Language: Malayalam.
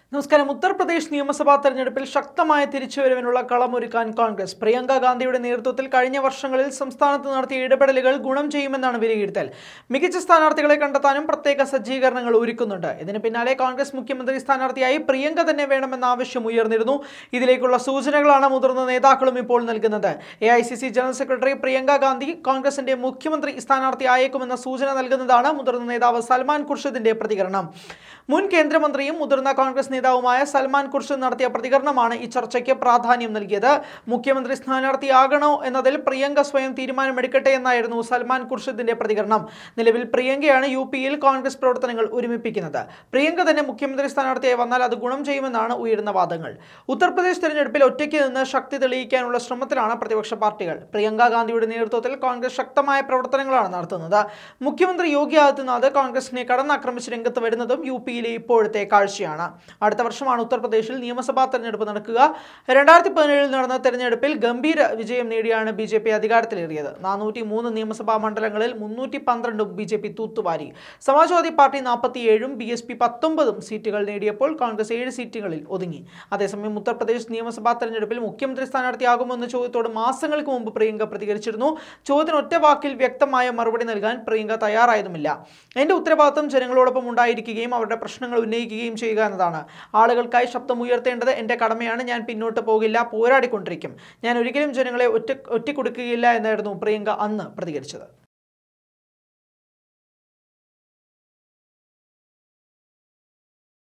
നമസ്കാരം ഉത്തർപ്രദേശ് നിയമസഭാ തെരഞ്ഞെടുപ്പിൽ ശക്തമായ തിരിച്ചുവരവിനുള്ള കളമൊരുക്കാൻ കോൺഗ്രസ് പ്രിയങ്ക ഗാന്ധിയുടെ നേതൃത്വത്തിൽ കഴിഞ്ഞ വർഷങ്ങളിൽ സംസ്ഥാനത്ത് നടത്തിയ ഇടപെടലുകൾ ഗുണം ചെയ്യുമെന്നാണ് വിലയിരുത്തൽ മികച്ച സ്ഥാനാർത്ഥികളെ കണ്ടെത്താനും പ്രത്യേക സജ്ജീകരണങ്ങൾ ഒരുക്കുന്നുണ്ട് ഇതിന് പിന്നാലെ കോൺഗ്രസ് മുഖ്യമന്ത്രി സ്ഥാനാർത്ഥിയായി പ്രിയങ്ക തന്നെ വേണമെന്ന ആവശ്യം ഉയർന്നിരുന്നു ഇതിലേക്കുള്ള സൂചനകളാണ് മുതിർന്ന നേതാക്കളും ഇപ്പോൾ നൽകുന്നത് A I C C general secretary Priyanka Gandhi കോൺഗ്രസിന്റെ മുഖ്യമന്ത്രി സ്ഥാനാർത്ഥിയായേക്കുമെന്ന സൂചന നൽകുന്നതാണ് മുതിർന്ന നേതാവ് സൽമാൻ ഖുർഷിദിന്റെ പ്രതികരണം മുൻ കേന്ദ്രമന്ത്രിയും മുതിർന്ന കോൺഗ്രസ് നേതാവുമായ സൽമാൻ ഖുർഷിദ് നടത്തിയ പ്രതികരണമാണ് ഈ ചർച്ചയ്ക്ക് പ്രാധാന്യം നൽകിയത് മുഖ്യമന്ത്രി സ്ഥാനാർത്ഥിയാകണോ എന്നതിൽ പ്രിയങ്ക സ്വയം തീരുമാനമെടുക്കട്ടെ എന്നായിരുന്നു സൽമാൻ ഖുർഷിദിന്റെ പ്രതികരണം നിലവിൽ പ്രിയങ്കയാണ് യു പിയിൽ കോൺഗ്രസ് പ്രവർത്തനങ്ങൾ ഒരുമിപ്പിക്കുന്നത് പ്രിയങ്ക തന്നെ മുഖ്യമന്ത്രി സ്ഥാനാർത്ഥിയായി വന്നാൽ അത് ഗുണം ചെയ്യുമെന്നാണ് ഉയരുന്ന വാദങ്ങൾ ഉത്തർപ്രദേശ് തെരഞ്ഞെടുപ്പിൽ ഒറ്റയ്ക്ക് നിന്ന് ശക്തി തെളിയിക്കാനുള്ള ശ്രമത്തിലാണ് പ്രതിപക്ഷ പാർട്ടികൾ പ്രിയങ്ക ഗാന്ധിയുടെ നേതൃത്വത്തിൽ കോൺഗ്രസ് ശക്തമായ പ്രവർത്തനങ്ങളാണ് നടത്തുന്നത് മുഖ്യമന്ത്രി യോഗി ആദിത്യനാഥ് കോൺഗ്രസിനെ കടന്നാക്രമിച്ച് രംഗത്ത് വരുന്നതും യു പിയിലെ ഇപ്പോഴത്തെ കാഴ്ചയാണ് അടുത്ത വർഷമാണ് ഉത്തർപ്രദേശിൽ നിയമസഭാ തെരഞ്ഞെടുപ്പ് നടക്കുക രണ്ടായിരത്തി പതിനേഴിൽ നടന്ന തെരഞ്ഞെടുപ്പിൽ ഗംഭീര വിജയം നേടിയാണ് ബി ജെ പി അധികാരത്തിലേറിയത് നാനൂറ്റി മൂന്ന് നിയമസഭാ മണ്ഡലങ്ങളിൽ മുന്നൂറ്റി പന്ത്രണ്ടും ബി ജെ പി തൂത്തുവാരി സമാജ്വാദി പാർട്ടി നാൽപ്പത്തിയേഴും ബി എസ് പി പത്തൊമ്പതും സീറ്റുകൾ നേടിയപ്പോൾ കോൺഗ്രസ് ഏഴ് സീറ്റുകളിൽ ഒതുങ്ങി അതേസമയം ഉത്തർപ്രദേശ് നിയമസഭാ തെരഞ്ഞെടുപ്പിൽ മുഖ്യമന്ത്രി സ്ഥാനാർത്ഥിയാകുമെന്ന ചോദ്യത്തോട് മാസങ്ങൾക്ക് മുമ്പ് പ്രിയങ്ക പ്രതികരിച്ചിരുന്നു ചോദ്യത്തിന് ഒറ്റ വാക്കിൽ വ്യക്തമായ മറുപടി നൽകാൻ പ്രിയങ്ക തയ്യാറായതുമില്ല എന്റെ ഉത്തരവാദിത്വം ജനങ്ങളോടൊപ്പം ഉണ്ടായിരിക്കുകയും അവരുടെ പ്രശ്നങ്ങൾ ഉന്നയിക്കുകയും ചെയ്യുക എന്നതാണ് ആളുകൾക്കായി ശബ്ദം ഉയർത്തേണ്ടത് എൻ്റെ കടമയാണ് ഞാൻ പിന്നോട്ട് പോകില്ല പോരാടിക്കൊണ്ടിരിക്കും ഞാൻ ഒരിക്കലും ജനങ്ങളെ ഒറ്റ ഒറ്റക്കൊടുക്കുകയില്ല എന്നായിരുന്നു പ്രിയങ്ക അന്ന് പ്രതികരിച്ചത്